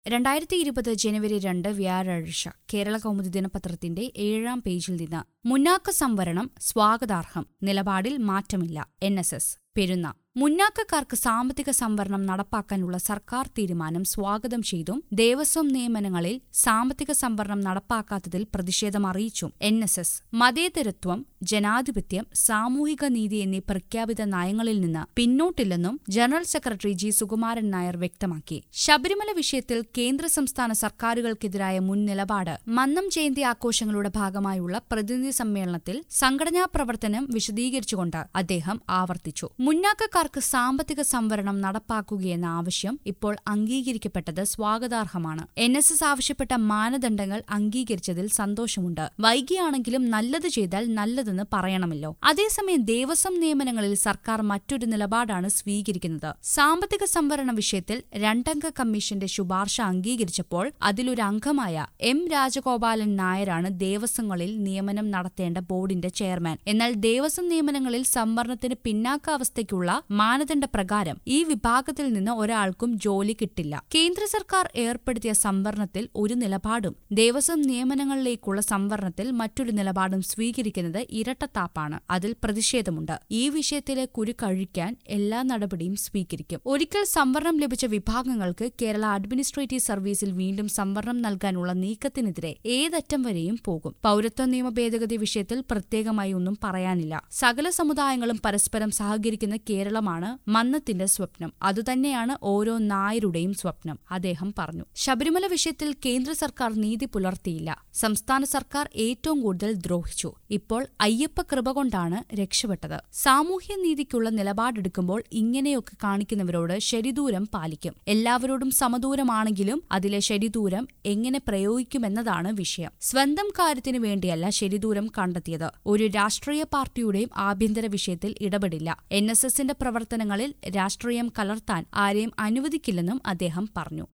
രണ്ടായിരത്തി ഇരുപത് ജനുവരി രണ്ട് വ്യാഴാഴ്ച കേരള കൗമുദി ദിനപത്രത്തിന്റെ ഏഴാം പേജിൽ നിന്ന് മുന്നാക്ക സംവരണം സ്വാഗതാർഹം നിലപാടിൽ മാറ്റമില്ല എൻ എസ് എസ് പെരുന്ന മുന്നാക്കക്കാർക്ക് സാമ്പത്തിക സംവരണം നടപ്പാക്കാനുള്ള സർക്കാർ തീരുമാനം സ്വാഗതം ചെയ്തും ദേവസ്വം നിയമനങ്ങളിൽ സാമ്പത്തിക സംവരണം നടപ്പാക്കാത്തതിൽ പ്രതിഷേധം അറിയിച്ചും എൻ എസ് എസ് മതേതരത്വം ജനാധിപത്യം സാമൂഹിക നീതി എന്നീ പ്രഖ്യാപിത നയങ്ങളിൽ നിന്ന് പിന്നോട്ടില്ലെന്നും general secretary G Sukumaran Nair വ്യക്തമാക്കി ശബരിമല വിഷയത്തിൽ കേന്ദ്ര സംസ്ഥാന സർക്കാരുകൾക്കെതിരായ മുൻ നിലപാട് മന്നം ജയന്തി ആഘോഷങ്ങളുടെ ഭാഗമായുള്ള പ്രതിനിധി സമ്മേളനത്തിൽ സംഘടനാ പ്രവർത്തനം വിശദീകരിച്ചുകൊണ്ട് അദ്ദേഹം ആവർത്തിച്ചു മുന്നാക്കക്കാർക്ക് സാമ്പത്തിക സംവരണം നടപ്പാക്കുകയെന്ന ആവശ്യം ഇപ്പോൾ അംഗീകരിക്കപ്പെട്ടത് സ്വാഗതാർഹമാണ് എൻ എസ് എസ് ആവശ്യപ്പെട്ട മാനദണ്ഡങ്ങൾ അംഗീകരിച്ചതിൽ സന്തോഷമുണ്ട് വൈകിയാണെങ്കിലും നല്ലത് ചെയ്താൽ നല്ലതെന്ന് പറയണമല്ലോ അതേസമയം ദേവസ്വം നിയമനങ്ങളിൽ സർക്കാർ മറ്റൊരു നിലപാടാണ് സ്വീകരിക്കുന്നത് സാമ്പത്തിക സംവരണ വിഷയത്തിൽ രണ്ടംഗ കമ്മീഷന്റെ ശുപാർശ അംഗീകരിച്ചപ്പോൾ അതിലൊരു അംഗമായ എം രാജഗോപാലൻ നായരാണ് ദേവസ്വങ്ങളിൽ നിയമനം നടത്തേണ്ട ബോർഡിന്റെ ചെയർമാൻ എന്നാൽ ദേവസ്വം നിയമനങ്ങളിൽ സംവരണത്തിന് പിന്നാക്കാവസ്ഥയ്ക്കുള്ള മാനദണ്ഡ പ്രകാരം ഈ വിഭാഗത്തിൽ നിന്ന് ഒരാൾക്കും ജോലി കിട്ടില്ല കേന്ദ്ര സർക്കാർ ഏർപ്പെടുത്തിയ സംവരണത്തിൽ ഒരു നിലപാടും ദേവസ്വം നിയമനങ്ങളിലേക്കുള്ള സംവരണത്തിൽ മറ്റൊരു നിലപാടും സ്വീകരിക്കുന്നത് ഇരട്ടത്താപ്പാണ് അതിൽ പ്രതിഷേധമുണ്ട് ഈ വിഷയത്തിലെ കുരുക്കഴിക്കാൻ എല്ലാ നടപടിയും സ്വീകരിക്കും ഒരിക്കൽ സംവരണം ലഭിച്ച വിഭാഗങ്ങൾക്ക് കേരള അഡ്മിനിസ്ട്രേറ്റീവ് സർവീസിൽ വീണ്ടും സംവരണം നൽകാനുള്ള നീക്കത്തിനെതിരെ ഏതറ്റം വരെയും പോകും പൌരത്വ നിയമ ഭേദഗതി വിഷയത്തിൽ പ്രത്യേകമായി ഒന്നും പറയാനില്ല സകല സമുദായങ്ങളും പരസ്പരം സഹകരിക്കുന്ന കേരളമാണ് മന്നത്തിന്റെ സ്വപ്നം അതുതന്നെയാണ് ഓരോ നായരുടെയും സ്വപ്നം അദ്ദേഹം പറഞ്ഞു ശബരിമല വിഷയത്തിൽ കേന്ദ്ര സർക്കാർ നീതി പുലർത്തിയില്ല സംസ്ഥാന സർക്കാർ ഏറ്റവും കൂടുതൽ ദ്രോഹിച്ചു ഇപ്പോൾ അയ്യപ്പ കൃപ കൊണ്ടാണ് രക്ഷപ്പെട്ടത് സാമൂഹ്യ നീതിക്കുള്ള നിലപാടെടുക്കുമ്പോൾ ഇങ്ങനെയൊക്കെ കാണിക്കുന്നവരോട് ശരിദൂരം പാലിക്കും എല്ലാവരോടും സമദൂരമാണെങ്കിലും അതിലെ ശരിദൂരം എങ്ങനെ പ്രയോഗിക്കുമെന്നതാണ് വിഷയം സ്വന്തം കാര്യത്തിനു വേണ്ടിയല്ല ശരിദൂരം കണ്ടെത്തിയത് ഒരു രാഷ്ട്രീയ പാർട്ടിയുടെയും ആഭ്യന്തര വിഷയത്തിൽ ഇടപെടില്ല എൻ എസ് എസിന്റെ പ്രവർത്തനങ്ങളിൽ രാഷ്ട്രീയം കലർത്താൻ ആരെയും അനുവദിക്കില്ലെന്നും അദ്ദേഹം പറഞ്ഞു